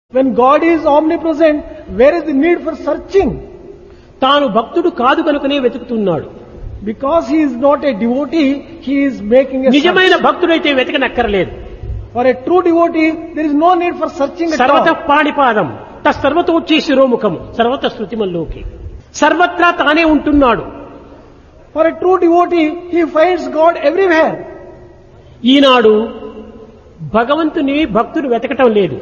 When God is omnipresent, where is the need for searching? తాను భక్తుడు కాదు కనుకనే వెతుకుతున్నాడు Because he is not a devotee, he is making a నిజమైన search. భక్తుడైతే వెతకనక్కర్లేదు For a true devotee, there is no need for searching at సర్వత all. పాణిపాదం తస్సర్వతోచ్చి శిరోముఖం సర్వత శృతిమల్లోకి సర్వత్రా తానే ఉంటున్నాడు For a true devotee, he finds God everywhere. ఈనాడు భగవంతుని భక్తుడు వెతకటం లేదు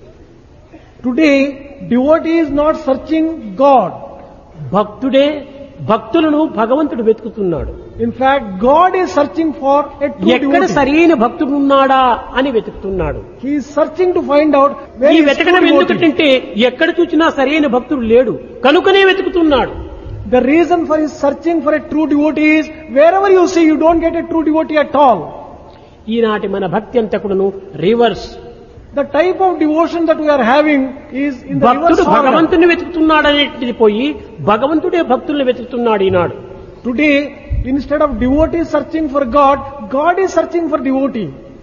Today, devotee is not searching God. భక్తుడే భక్తులను భగవంతుడు వెతుకుతున్నాడు In fact, God is searching for a true ఎక్కడ devotee. సరైన భక్తుడు ఉన్నాడా అని వెతుకుతున్నాడు He is searching to find out where ఈ is true వెతకడం devotee. ఎందుకంటే ఎక్కడ చూసినా సరైన భక్తుడు లేడు కనుకనే వెతుకుతున్నాడు The reason for his searching for a true devotee is wherever you see, you don't get a true devotee at all. ఈనాటి మన భక్తి అంతకుడును reverse The type of devotion that we are having is in the భక్తుడు reverse order. భగవంతుని వెతుకుతున్నాడు అనేటిది పోయి భగవంతుడే భక్తుల్ని వెతుకుతున్నాడు ఈనాడు Today, instead of devotee searching for God, God is searching for devotee.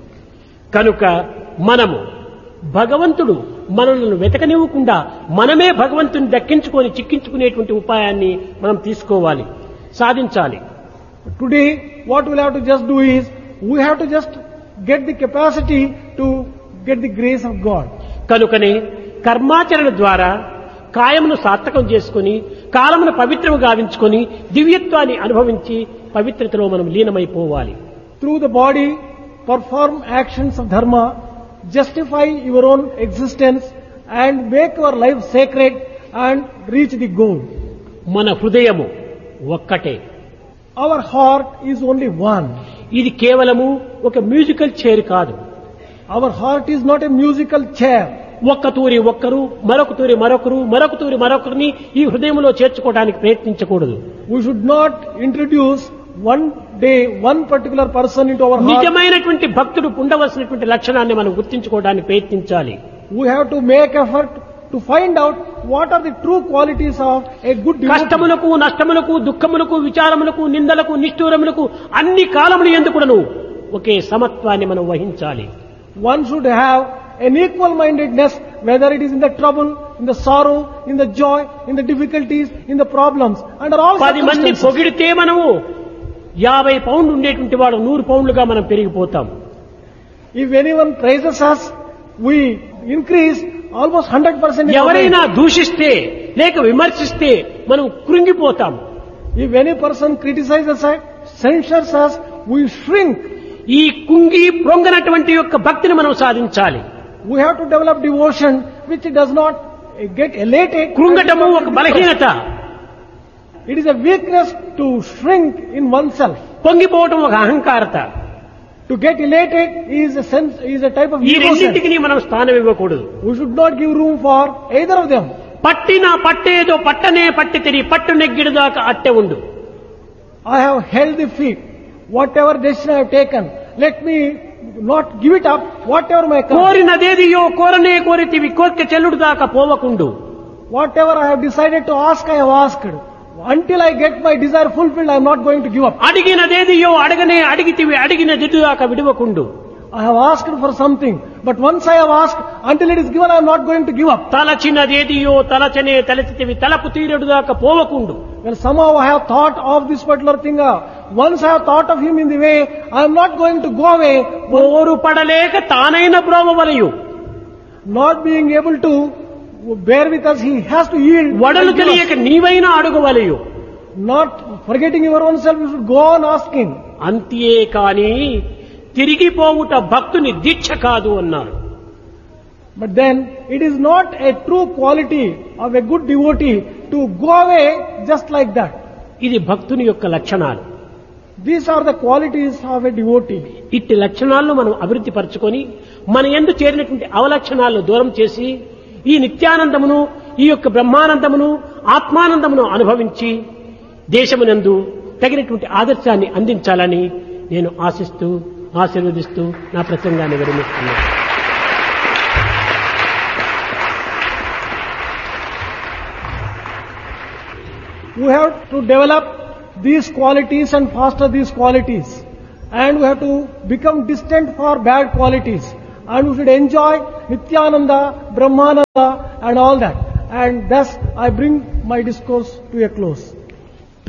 కనుక మనము భగవంతుడు మనల్ని వెతకనివ్వకుండా మనమే భగవంతుని దక్కించుకొని చిక్కించుకునేటువంటి ఉపాయాన్ని మనం తీసుకోవాలి సాధించాలి Today, what we'll have to just do is, we have to just get the capacity to get the grace of God. కనుకనే కర్మాచరణ ద్వారా కాయమును సార్థకం చేసుకొని కాలమును పవిత్రము గావించుకొని దివ్యత్వాన్ని అనుభవించి పవిత్రతలో మనం లీనమైపోవాలి Through the body, perform actions of dharma, justify your own existence, and make your life sacred and reach the goal. మన హృదయము ఒక్కటే Our heart is only one. ఇది కేవలము ఒక మ్యూజికల్ చైర్ కాదు Our heart is not a musical chair. ఒక్క తూరి ఒక్కరు మరొక తూరి మరొకరు మరొక తూరి మరొకరిని ఈ హృదయంలో చేర్చుకోవడానికి ప్రయత్నించకూడదు We should not introduce one day one particular person into our heart. నిజమైనటువంటి భక్తుడు ఉండవలసినటువంటి లక్షణాన్ని మనం గుర్తించుకోవడానికి ప్రయత్నించాలి We have to make effort to find out what are the true qualities of a good devotee. కష్టములకు నష్టములకు దుఃఖములకు విచారములకు నిందలకు నిష్ఠూరములకు అన్ని కాలములు ఎందుకుడను ఒకే సమత్వాన్ని మనం వహించాలి One should have an equal mindedness whether it is in the trouble, in the sorrow, in the joy, in the difficulties, in the problems, under all పది మంది circumstances. పొగిడితే మనము యాభై పౌండ్లు ఉండేటువంటి వాడు నూరు పౌండ్లుగా మనం పెరిగిపోతాం If anyone praises us, we increase almost 100% in our ఎవరైనా దూషిస్తే లేక విమర్శిస్తే మనం కృంగిపోతాం life. If any person criticizes us, censures us, we shrink. ఈ కుంగి ప్రొంగనటువంటి యొక్క భక్తిని మనం సాధించాలి We have to develop devotion which does not get elated. కృంగటము ఒక బలహీనత It is a weakness to shrink in oneself. పొంగిపోవటం ఒక అహంకారత To get elated is a sense, is a type of ఈ ego sense. రెండింటికి మనం స్థానం ఇవ్వకూడదు We should not give room for either of them. పట్టిన పట్టేదో పట్టనే పట్టి తిరిగి పట్టు నెగ్గిడు దాకా అట్టె ఉండు I have held the feet. Whatever decision I have taken, let me not give it up, whatever may come. కోరినదేదియో కోరనే కోరితివి కోరిక చెల్లుడు దాకా పోవకుండు Whatever I have decided to ask, I have asked. Until I get my desire fulfilled, I am not going to give up. అడిగినదేదియో అడగనే అడిగితివి అడిగిన జిడ్డు దాకా విడవకుండు I have asked for something, but once I have asked, until it is given, I am not going to give up. తలచినదేదియో తలచనే తలచితివి తలపు తీరడు దాకా పోవకుండు Well, somehow I have thought of this particular thing. uh, Once I have thought of him in the way, I am not going to go away, ఓరు పడలేక తానైన బ్రోవవలయు not being able to bear with us. He has to yield. వడలు and give us. తెలియక నీవైనా అడుగవలయు Not forgetting your own self, you should go on asking. అంతే కాని తిరిగిపోవుట భక్తుని దీక్ష కాదు అన్నారు But then, it is not a true quality of a good devotee to go away just like that. ఇది భక్తుని యొక్క లక్షణాలు These are the qualities of a devotee. ఇట్టి లక్షణాలను మనం అభివృద్ధి పరచుకొని మన ఎందు చేరినటువంటి అవలక్షణాలను దూరం చేసి ఈ నిత్యానందమును ఈ యొక్క బ్రహ్మానందమును ఆత్మానందమును అనుభవించి దేశమునందు తగినటువంటి ఆదర్శాన్ని అందించాలని నేను ఆశిస్తూ ఆశీర్వదిస్తూ నా ప్రసంగాన్ని విరమిస్తున్నాను We have to develop these qualities and foster these qualities. And we have to become distant for bad qualities. and we should enjoy Nityananda, Brahmananda and all that. And thus I bring my discourse to a close.